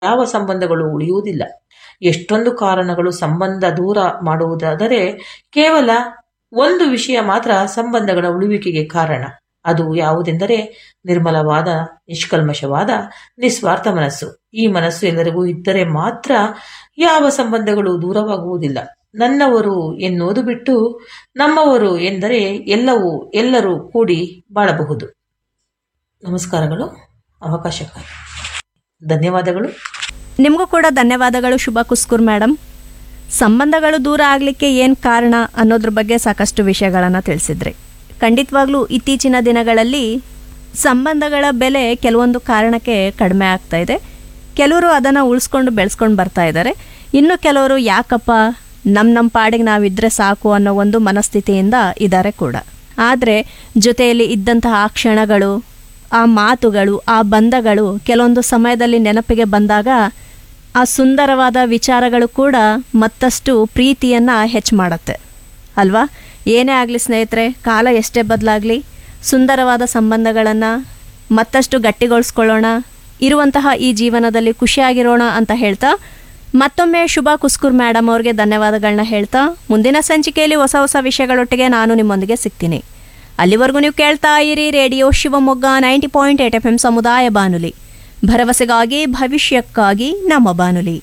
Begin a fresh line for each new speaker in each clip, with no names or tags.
ಯಾವ ಸಂಬಂಧಗಳು ಉಳಿಯುವುದಿಲ್ಲ ಎಷ್ಟೊಂದು ಕಾರಣಗಳು ಸಂಬಂಧ ದೂರ ಮಾಡುವುದಾದರೆ ಕೇವಲ ಒಂದು ವಿಷಯ ಮಾತ್ರ ಸಂಬಂಧಗಳ ಉಳಿವಿಕೆಗೆ ಕಾರಣ ಅದು ಯಾವುದೆಂದರೆ ನಿರ್ಮಲವಾದ ನಿಷ್ಕಲ್ಮಶವಾದ ನಿಸ್ವಾರ್ಥ ಮನಸ್ಸು ಈ ಮನಸ್ಸು ಎಲ್ಲರಿಗೂ ಇದ್ದರೆ ಮಾತ್ರ ಯಾವ ಸಂಬಂಧಗಳು ದೂರವಾಗುವುದಿಲ್ಲ ನನ್ನವರು ಎನ್ನುವುದು ಬಿಟ್ಟು ನಮ್ಮವರು ಎಂದರೆ ಎಲ್ಲವೂ ಎಲ್ಲರೂ ಕೂಡಿ ಬಾಳಬಹುದು ನಮಸ್ಕಾರಗಳು ಅವಕಾಶಕ್ಕಾಗಿ ಧನ್ಯವಾದಗಳು
ನಿಮಗೂ ಕೂಡ ಧನ್ಯವಾದಗಳು ಶುಭ ಕುಸ್ಕೂರ್ ಮೇಡಮ್ ಸಂಬಂಧಗಳು ದೂರ ಆಗಲಿಕ್ಕೆ ಏನು ಕಾರಣ ಅನ್ನೋದ್ರ ಬಗ್ಗೆ ಸಾಕಷ್ಟು ವಿಷಯಗಳನ್ನು ತಿಳಿಸಿದ್ರಿ ಖಂಡಿತವಾಗ್ಲೂ ಇತ್ತೀಚಿನ ದಿನಗಳಲ್ಲಿ ಸಂಬಂಧಗಳ ಬೆಲೆ ಕೆಲವೊಂದು ಕಾರಣಕ್ಕೆ ಕಡಿಮೆ ಆಗ್ತಾ ಇದೆ ಕೆಲವರು ಅದನ್ನು ಉಳಿಸ್ಕೊಂಡು ಬೆಳೆಸ್ಕೊಂಡು ಬರ್ತಾ ಇದ್ದಾರೆ ಇನ್ನು ಕೆಲವರು ಯಾಕಪ್ಪ ನಮ್ಮ ನಮ್ಮ ಪಾಡಿಗೆ ನಾವಿದ್ರೆ ಸಾಕು ಅನ್ನೋ ಒಂದು ಮನಸ್ಥಿತಿಯಿಂದ ಇದ್ದಾರೆ ಕೂಡ ಆದರೆ ಜೊತೆಯಲ್ಲಿ ಇದ್ದಂತಹ ಆ ಕ್ಷಣಗಳು ಆ ಮಾತುಗಳು ಆ ಬಂಧಗಳು ಕೆಲವೊಂದು ಸಮಯದಲ್ಲಿ ನೆನಪಿಗೆ ಬಂದಾಗ ಆ ಸುಂದರವಾದ ವಿಚಾರಗಳು ಕೂಡ ಮತ್ತಷ್ಟು ಪ್ರೀತಿಯನ್ನು ಹೆಚ್ಚು ಮಾಡುತ್ತೆ ಅಲ್ವಾ ಏನೇ ಆಗಲಿ ಸ್ನೇಹಿತರೆ ಕಾಲ ಎಷ್ಟೇ ಬದಲಾಗಲಿ ಸುಂದರವಾದ ಸಂಬಂಧಗಳನ್ನು ಮತ್ತಷ್ಟು ಗಟ್ಟಿಗೊಳಿಸ್ಕೊಳ್ಳೋಣ ಇರುವಂತಹ ಈ ಜೀವನದಲ್ಲಿ ಖುಷಿಯಾಗಿರೋಣ ಅಂತ ಹೇಳ್ತಾ ಮತ್ತೊಮ್ಮೆ ಶುಭ ಕುಸ್ಕೂರ್ ಮೇಡಮ್ ಅವ್ರಿಗೆ ಧನ್ಯವಾದಗಳನ್ನ ಹೇಳ್ತಾ ಮುಂದಿನ ಸಂಚಿಕೆಯಲ್ಲಿ ಹೊಸ ಹೊಸ ವಿಷಯಗಳೊಟ್ಟಿಗೆ ನಾನು ನಿಮ್ಮೊಂದಿಗೆ ಸಿಗ್ತೀನಿ ಅಲ್ಲಿವರೆಗೂ ನೀವು ಕೇಳ್ತಾ ಇರಿ radio Shivamogga ninety point eight F M ಸಮುದಾಯ ಬಾನುಲಿ ಭರವಸೆಗಾಗಿ ಭವಿಷ್ಯಕ್ಕಾಗಿ ನಮ್ಮ ಬಾನುಲಿ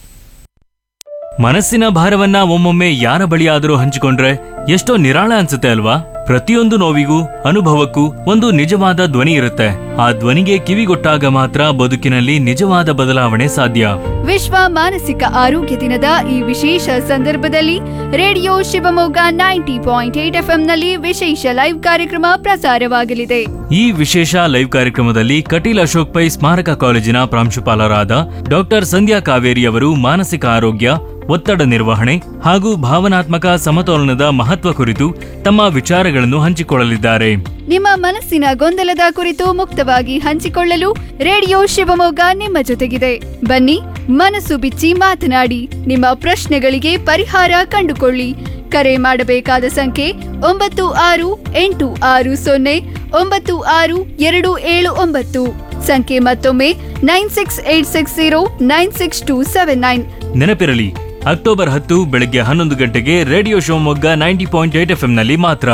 ಮನಸ್ಸಿನ ಭಾರವನ್ನ ಒಮ್ಮೊಮ್ಮೆ ಯಾರ ಬಳಿಯಾದರೂ ಹಂಚಿಕೊಂಡ್ರೆ ಎಷ್ಟೋ ನಿರಾಳ ಅನ್ಸುತ್ತೆ ಅಲ್ವಾ ಪ್ರತಿಯೊಂದು ನೋವಿಗೂ ಅನುಭವಕ್ಕೂ ಒಂದು ನಿಜವಾದ ಧ್ವನಿ ಇರುತ್ತೆ ಆ ಧ್ವನಿಗೆ ಕಿವಿಗೊಟ್ಟಾಗ ಮಾತ್ರ ಬದುಕಿನಲ್ಲಿ ನಿಜವಾದ ಬದಲಾವಣೆ ಸಾಧ್ಯ
ವಿಶ್ವ ಮಾನಸಿಕ ಆರೋಗ್ಯ ದಿನದ ಈ ವಿಶೇಷ ಸಂದರ್ಭದಲ್ಲಿ radio Shivamogga ninety point eight ನಲ್ಲಿ ವಿಶೇಷ ಲೈವ್ ಕಾರ್ಯಕ್ರಮ ಪ್ರಸಾರವಾಗಲಿದೆ
ಈ ವಿಶೇಷ ಲೈವ್ ಕಾರ್ಯಕ್ರಮದಲ್ಲಿ ಕಟೀಲ್ ಅಶೋಕ್ ಪೈ ಸ್ಮಾರಕ ಕಾಲೇಜಿನ ಪ್ರಾಂಶುಪಾಲರಾದ ಡಾಕ್ಟರ್ ಸಂಧ್ಯಾ ಕಾವೇರಿ ಅವರು ಮಾನಸಿಕ ಆರೋಗ್ಯ ಒತ್ತಡ ನಿರ್ವಹಣೆ ಹಾಗೂ ಭಾವನಾತ್ಮಕ ಸಮತೋಲನದ ಮಹತ್ವ ಕುರಿತು ತಮ್ಮ ವಿಚಾರಗಳನ್ನು ಹಂಚಿಕೊಳ್ಳಲಿದ್ದಾರೆ
ನಿಮ್ಮ ಮನಸ್ಸಿನ ಗೊಂದಲದ ಕುರಿತು ಮುಕ್ತವಾಗಿ ಹಂಚಿಕೊಳ್ಳಲು ರೇಡಿಯೋ ಶಿವಮೊಗ್ಗ ನಿಮ್ಮ ಜೊತೆಗಿದೆ ಬನ್ನಿ ಮನಸ್ಸು ಬಿಚ್ಚಿ ಮಾತನಾಡಿ ನಿಮ್ಮ ಪ್ರಶ್ನೆಗಳಿಗೆ ಪರಿಹಾರ ಕಂಡುಕೊಳ್ಳಿ ಕರೆ ಮಾಡಬೇಕಾದ ಸಂಖ್ಯೆ ಒಂಬತ್ತು ಆರು ಎಂಟು ಆರು ಸೊನ್ನೆ ಒಂಬತ್ತು ಆರು ಎರಡು ಏಳು ಒಂಬತ್ತು ಸಂಖ್ಯೆ ಮತ್ತೊಮ್ಮೆ nine six eight six zero nine six two seven nine
ನೆನಪಿರಲಿ ಅಕ್ಟೋಬರ್ ಹತ್ತು ಬೆಳಗ್ಗೆ ಹನ್ನೊಂದು ಗಂಟೆಗೆ radio Shivamogga ninety point eight F ನಲ್ಲಿ ಮಾತ್ರ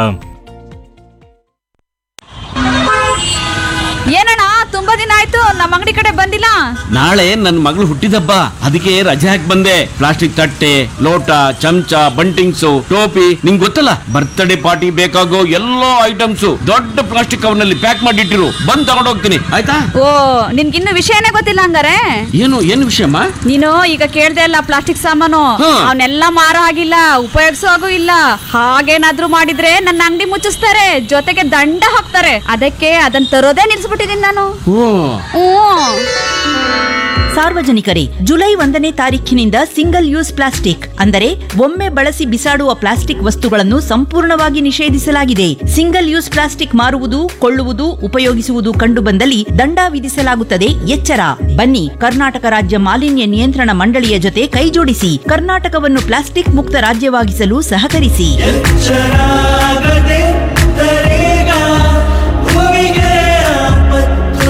ಏನಣ್ಣ ತುಂಬಾ ದಿನ ಆಯ್ತು ನಮ್ಮ ಅಂಗಡಿ ಕಡೆ ಬಂದಿಲ್ಲ
ನಾಳೆ ನನ್ನ ಮಗಳು ಹುಟ್ಟಿದಬ್ಬ ಅದಕ್ಕೆ ರಜೆ ಹಾಕಿ ಬಂದೆ ಪ್ಲಾಸ್ಟಿಕ್ ತಟ್ಟೆ ಲೋಟ ಚಮಚ ಬಂಟಿಂಗ್ಸು ಟೋಪಿ ನಿಂಗ್ ಗೊತ್ತಲ್ಲ ಬರ್ತ್ಡೇ ಪಾರ್ಟಿ ಬೇಕಾಗೋ ಎಲ್ಲಾ ಐಟಮ್ಸ್ ದೊಡ್ಡ ಪ್ಲಾಸ್ಟಿಕ್ ಕವರ್ನಲ್ಲಿ ಪ್ಯಾಕ್ ಮಾಡಿಟ್ಟಿರು ಬಂದ್ ತಗೊಂಡ್ ಹೋಗ್ತೀನಿ ಆಯ್ತಾ
ಓ ನಿನ್ಗಿನ್ನು ವಿಷಯನೇ ಗೊತ್ತಿಲ್ಲ ಹಂಗಾರೆ
ಏನು ಏನು ವಿಷಯಮ್ಮ
ನೀನು ಈಗ ಕೇಳ್ದೆ ಅಲ್ಲ ಪ್ಲಾಸ್ಟಿಕ್ ಸಾಮಾನು
ಹಾ.
ಅವನ್ನೆಲ್ಲ ಮಾರೋ ಆಗಿಲ್ಲ ಉಪಯೋಗಿಸೋ ಹಾಗೂ ಇಲ್ಲ ಹಾಗೇನಾದ್ರೂ ಮಾಡಿದ್ರೆ ನನ್ನ ಅಂಗಡಿ ಮುಚ್ಚಿಸ್ತಾರೆ ಜೊತೆಗೆ ದಂಡ ಹಾಕ್ತಾರೆ ಅದಕ್ಕೆ ಅದನ್ನ ತರೋದೇ ನಿಲ್ಸ್ಬಿಟ್ಟಿದೀನಿ ನಾನು
ಓ
ಹ್ಮ್
ಸಾರ್ವಜನಿಕರೇ ಜುಲೈ ಒಂದನೇ ತಾರೀಖಿನಿಂದ ಸಿಂಗಲ್ ಯೂಸ್ ಪ್ಲಾಸ್ಟಿಕ್ ಅಂದರೆ ಒಮ್ಮೆ ಬಳಸಿ ಬಿಸಾಡುವ ಪ್ಲಾಸ್ಟಿಕ್ ವಸ್ತುಗಳನ್ನು ಸಂಪೂರ್ಣವಾಗಿ ನಿಷೇಧಿಸಲಾಗಿದೆ ಸಿಂಗಲ್ ಯೂಸ್ ಪ್ಲಾಸ್ಟಿಕ್ ಮಾರುವುದು ಕೊಳ್ಳುವುದು ಉಪಯೋಗಿಸುವುದು ಕಂಡುಬಂದಲ್ಲಿ ದಂಡ ವಿಧಿಸಲಾಗುತ್ತದೆ ಎಚ್ಚರ ಬನ್ನಿ ಕರ್ನಾಟಕ ರಾಜ್ಯ ಮಾಲಿನ್ಯ ನಿಯಂತ್ರಣ ಮಂಡಳಿಯ ಜೊತೆ ಕೈಜೋಡಿಸಿ ಕರ್ನಾಟಕವನ್ನು ಪ್ಲಾಸ್ಟಿಕ್ ಮುಕ್ತ ರಾಜ್ಯವಾಗಿಸಲು ಸಹಕರಿಸಿ
ಶರಾಗದೆ ತರೇಗ ಭೂಮಿಗೆ ಆಪತ್ತು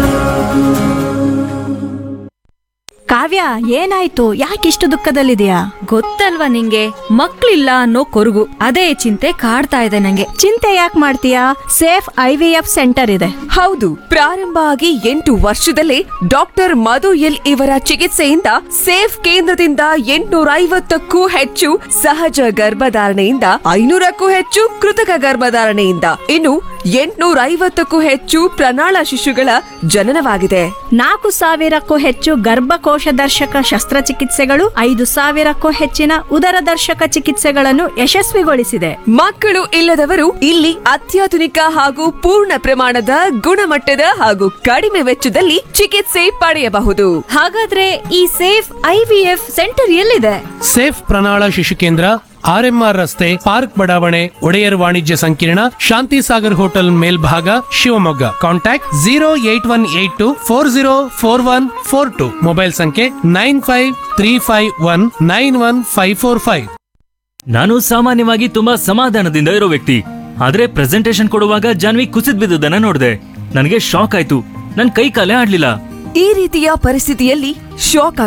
ಕಾವ್ಯ ಏನಾಯ್ತು ಯಾಕಿಷ್ಟು ದುಃಖದಲ್ಲಿದೆಯಾ
ಗೊತ್ತಲ್ವಾ ನಿಂಗೆ ಮಕ್ಳಿಲ್ಲ ಅನ್ನೋ ಕೊರಗು ಅದೇ ಚಿಂತೆ ಕಾಡ್ತಾ ಇದೆ ನಂಗೆ
ಚಿಂತೆ ಯಾಕೆ ಮಾಡ್ತೀಯಾ safe I V F centre ಇದೆ
ಹೌದು ಪ್ರಾರಂಭ ಆಗಿ ಎಂಟು ವರ್ಷದಲ್ಲೇ ಡಾಕ್ಟರ್ ಮಧು ಎಲ್ ಇವರ ಚಿಕಿತ್ಸೆಯಿಂದ ಸೇಫ್ ಕೇಂದ್ರದಿಂದ ಎಂಟುನೂರ ಐವತ್ತಕ್ಕೂ ಹೆಚ್ಚು ಸಹಜ ಗರ್ಭಧಾರಣೆಯಿಂದ ಐನೂರಕ್ಕೂ ಹೆಚ್ಚು ಕೃತಕ ಗರ್ಭಧಾರಣೆಯಿಂದ ಇನ್ನು ಎಂಟುನೂರ ಐವತ್ತಕ್ಕೂ ಹೆಚ್ಚು ಪ್ರಣಾಳ ಶಿಶುಗಳ ಜನನವಾಗಿದೆ
ನಾಲ್ಕು ಸಾವಿರಕ್ಕೂ ಹೆಚ್ಚು ಗರ್ಭಕೋಶ ದರ್ಶಕ ಶಸ್ತ್ರಚಿಕಿತ್ಸೆಗಳು ಐದು ಸಾವಿರಕ್ಕೂ ಹೆಚ್ಚಿನ ಉದರ ದರ್ಶಕ ಚಿಕಿತ್ಸೆಗಳನ್ನು ಯಶಸ್ವಿಗೊಳಿಸಿದೆ
ಮಕ್ಕಳು ಇಲ್ಲದವರು ಇಲ್ಲಿ ಅತ್ಯಾಧುನಿಕ ಹಾಗೂ ಪೂರ್ಣ ಪ್ರಮಾಣದ ಗುಣಮಟ್ಟದ ಹಾಗೂ ಕಡಿಮೆ ವೆಚ್ಚದಲ್ಲಿ ಚಿಕಿತ್ಸೆ ಪಡೆಯಬಹುದು
ಹಾಗಾದ್ರೆ ಈ ಸೇಫ್ ಐವಿಎಫ್ ಸೆಂಟರ್ ಎಲ್ಲಿದೆ
ಸೇಫ್ ಪ್ರಣಾಳ ಶಿಶು ಕೇಂದ್ರ ಆರ್ಎಂಆರ್ ರಸ್ತೆ ಪಾರ್ಕ್ ಬಡಾವಣೆ ಒಡೆಯರ್ ವಾಣಿಜ್ಯ ಸಂಕೀರ್ಣ ಶಾಂತಿ ಸಾಗರ್ ಹೋಟೆಲ್ ಮೇಲ್ಭಾಗ Shivamogga contact zero eight one eight two four zero four one four two mobile ಸಂಖ್ಯೆ nine five three five one nine one five four five
ನಾನು ಸಾಮಾನ್ಯವಾಗಿ ತುಂಬಾ ಸಮಾಧಾನದಿಂದ ಇರೋ ವ್ಯಕ್ತಿ ಆದ್ರೆ ಪ್ರೆಸೆಂಟೇಶನ್ ಕೊಡುವಾಗ ಜಾನ್ವಿ ಕುಸಿದ್ ಬಿದ್ದದನ್ನ ನೋಡಿದೆ ನನಗೆ ಶಾಕ್ ಆಯ್ತು ನನ್ ಕೈ ಕಾಲೇ ಆಡ್ಲಿಲ್ಲ
ಈ ರೀತಿಯ ಪರಿಸ್ಥಿತಿಯಲ್ಲಿ ಶಾಕ್